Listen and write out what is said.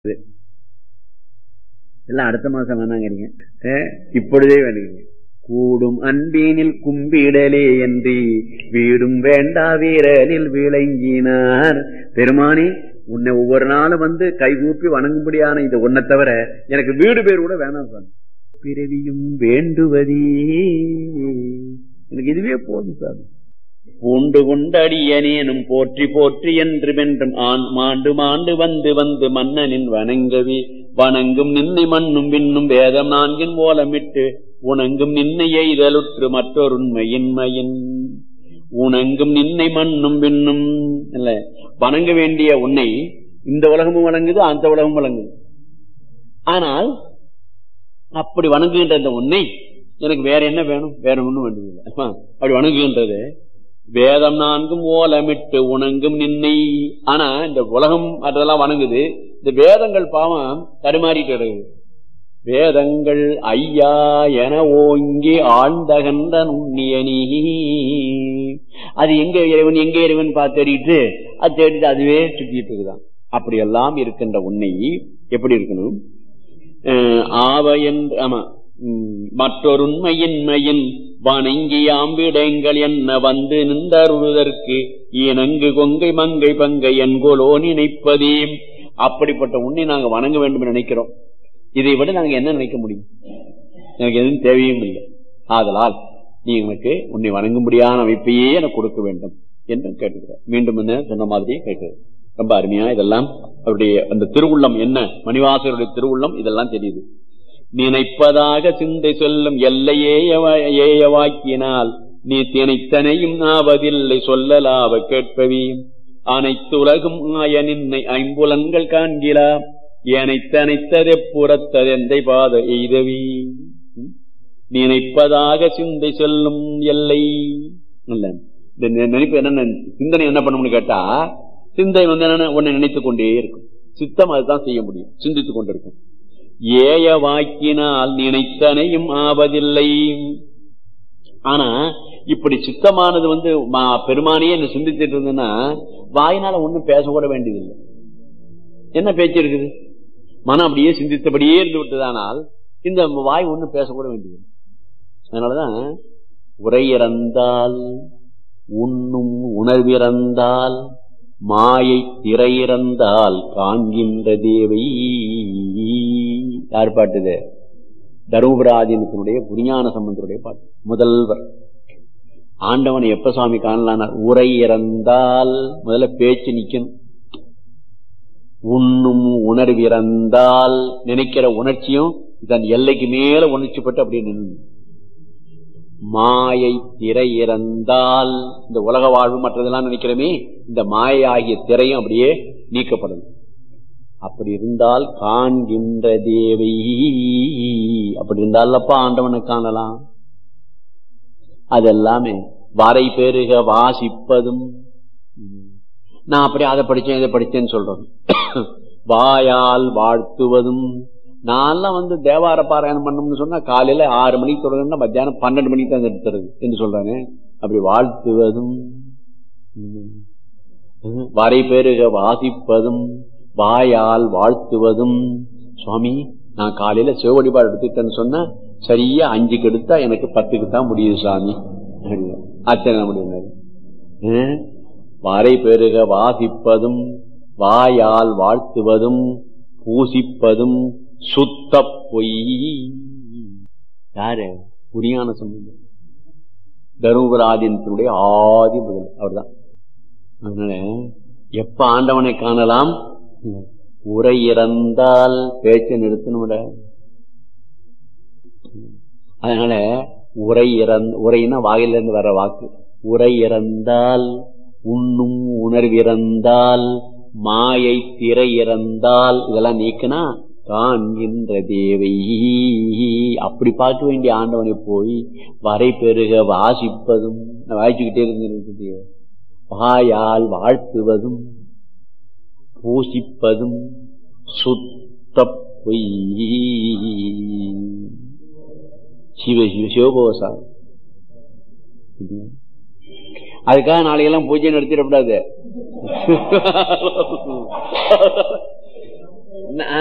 எல்லாம் அடுத்த மாசம் வேணாங்கிறீங்க அஹ், இப்பொழுதே வேணுங்க கூடும் அன்பினில் கும்பிடலே என்று வீடும் வேண்டா வீரனில் விளங்கினார் பெருமானி உன்னை ஒவ்வொரு நாளும் வந்து கைகூப்பி வணங்கும்படியான இந்த ஒன்னை தவிர எனக்கு வீடு பேர் கூட வேணாம் சாமி பிறவியும் வேண்டுவதே எனக்கு இதுவே போதும் சாமி பூண்டு கொண்டடியனேனும் போற்றி போற்றி என்று வென்றும் ஆண் மாண்டு மாண்டு வந்து வந்து மன்னனின் வணங்கவே வணங்கும் நின்னை மண்ணும் விண்ணும் வேதம் நான்கின் ஓலமிட்டு உணங்கும் நின்னை எய்தலுற்று மற்றொரு உண்மையின்மையின் உணங்கும் நின்னை மண்ணும் விண்ணும் இல்ல வணங்க வேண்டிய உன்னை இந்த உலகமும் வணங்குது அந்த உலகமும் வணங்குது ஆனால் அப்படி வணங்குகின்ற இந்த உன்னை எனக்கு வேற என்ன வேணும் வேற ஒண்ணும் வேண்டியதில்லை அப்படி வணங்குகின்றது வேதம் நான்கும் ஓலமிட்டு உணங்கும் நின்னை ஆனா இந்த உலகம் அதெல்லாம் வணங்குது இந்த வேதங்கள் பாவம் தடுமாறிட்டு இருக்குது வேதங்கள் ஐயா என ஓங்கி ஆழ்ந்தகன்ற நுண்ணியனி அது எங்க இறைவன் எங்க இறைவன் பார்த்து தேடிட்டு அது தேடிட்டு அதுவே சுத்திட்டு இருக்குதான் அப்படியெல்லாம் இருக்கின்ற உன்னை எப்படி இருக்கணும் அஹ் ஆவ என்று ஆமா உம், மற்றொருண்மையின்மையின் வணங்கி ஆம்பிடங்கள் என்ன வந்து நின்றருவதற்கு இணங்கு கொங்கை மங்கை பங்கை என்கொலோ நினைப்பதே அப்படிப்பட்ட உன்னை நாங்க வணங்க வேண்டும் என்று நினைக்கிறோம் இதை விட நாங்க என்ன நினைக்க முடியும் எனக்கு எதுவும் தேவையும் இல்லை ஆதலால் நீ எனக்கு உன்னை வணங்கும்படியான அமைப்பையே எனக்கு கொடுக்க வேண்டும் என்று கேட்டுக்கிறேன் மீண்டும் என்ன சொன்ன மாதிரியே கேட்கிறேன் ரொம்ப அருமையா இதெல்லாம் அவருடைய அந்த திருவுள்ளம் என்ன மணிவாசருடைய திருவுள்ளம் இதெல்லாம் தெரியுது நினைப்பதாக சிந்தை சொல்லும் எல்லையே ஏயவாக்கினால் நீ தினைத்தனையும் ஆவதில்லை சொல்லலாவ கேட்பவி அனைத்து உலகும் ஆய நின்னை ஐம்புலன்கள் காண்கிறா ஏனைத்தனைத்ததெ புறத்ததெந்தை பாத எய்தவி நினைப்பதாக சிந்தை சொல்லும் எல்லை இல்ல இந்த நி- நினைப்பு என்ன சிந்தனை என்ன பண்ணணும்னு கேட்டா சிந்தை வந்து என்ன உன்னை நினைத்துக் கொண்டே இருக்கும் சித்தம் அதுதான் செய்ய முடியும் சிந்தித்துக் கொண்டிருக்கும் ஏய வாக்கினால் நினைத்தனையும் ஆவதில்லை ஆனா இப்படி சித்தமானது வந்து மா- பெருமானையே என்ன சிந்தித்துட்டு இருந்ததுன்னா வாயினால ஒண்ணும் பேசக்கூட வேண்டியதில்லை என்ன பேச்சு இருக்குது மனம் அப்படியே சிந்தித்தபடியே இருந்து விட்டதானால் இந்த வாய் ஒண்ணும் பேசக்கூட வேண்டியதில்லை அதனாலதான் உரை இறந்தால் உண்ணும் உணர்விறந்தால் மாயை திரையிறந்தால் காண்கின்ற தேவை யார் பாட்டுது தருமபுராதீனத்தினுடைய புரிஞான சம்பந்தருடைய பாட்டு முதல்வர் ஆண்டவனை எப்ப சுவாமி காணலானார் உரை இறந்தால் முதல்ல பேச்சு நிக்கணும் உண்ணும் உணர்விறந்தால் நினைக்கிற உணர்ச்சியும் தன் எல்லைக்கு மேல உணர்ச்சிப்பட்டு அப்படியே நின்று மாயை திரை இறந்தால் இந்த உலக வாழ்வு மற்றதெல்லாம் நினைக்கிறோமே இந்த மாயை ஆகிய திரையும் அப்படியே நீக்கப்படும் அப்படி இருந்தால் காண்கின்ற தேவை அப்படி இருந்தாலப்பா ஆண்டவனை காணலாம் அதெல்லாமே வரை பெருக வாசிப்பதும் உம். நான் அப்படி அதை படிச்சேன் இதை படிச்சேன்னு சொல்றோம் வாயால் வாழ்த்துவதும் நான்லாம் வந்து தேவார பாராயணம் பண்ணணும்னு சொன்னா காலையில ஆறு மணிக்கு தொடங்கினா மத்தியானம் பன்னெண்டு மணிக்கு தான் எடுத்துறது என்று சொல்றானே அப்படி வாழ்த்துவதும் உம். உம். வரை பெருக வாசிப்பதும் வாயால் வாழ்த்துவதும் சுவாமி நான் காலையில சிவவழிபாடு எடுத்துட்டேன்னு சொன்னா சரியா அஞ்சுக்கு எடுத்தா எனக்கு பத்துக்கு தான் முடியுது சாமி அச்சனை முடியும் வரை பெருக வாசிப்பதும் வாயால் வாழ்த்துவதும் பூசிப்பதும் சுத்த பொய் யாரு புரியான சம்பந்தம் தருமபுராதீனத்தினுடைய ஆதி முதல் அவர்தான் அதனால எப்ப ஆண்டவனை காணலாம் உரை இறந்தால் பேச்சை நிறுத்தணும்ல அதனால உரை இறந்த உரைன்னா வாயிலிருந்து வர வாக்கு உரை இறந்தால் உண்ணும் உணர்விறந்தால் மாயை திரை இறந்தால் இதெல்லாம் நீக்கினா காண்கின்ற தேவை அப்படி பார்க்க வேண்டிய ஆண்டவனை போய் வரை பெருக வாசிப்பதும் நான் வாசிச்சுக்கிட்டே இருந்து வாயால் வாழ்த்துவதும் பூசிப்பதும் சுத்த பொய் சிவ சிவ சிவபோசா அதுக்காக நாளைக்கெல்லாம் பூஜை நடத்திடக்கூடாது என்ன,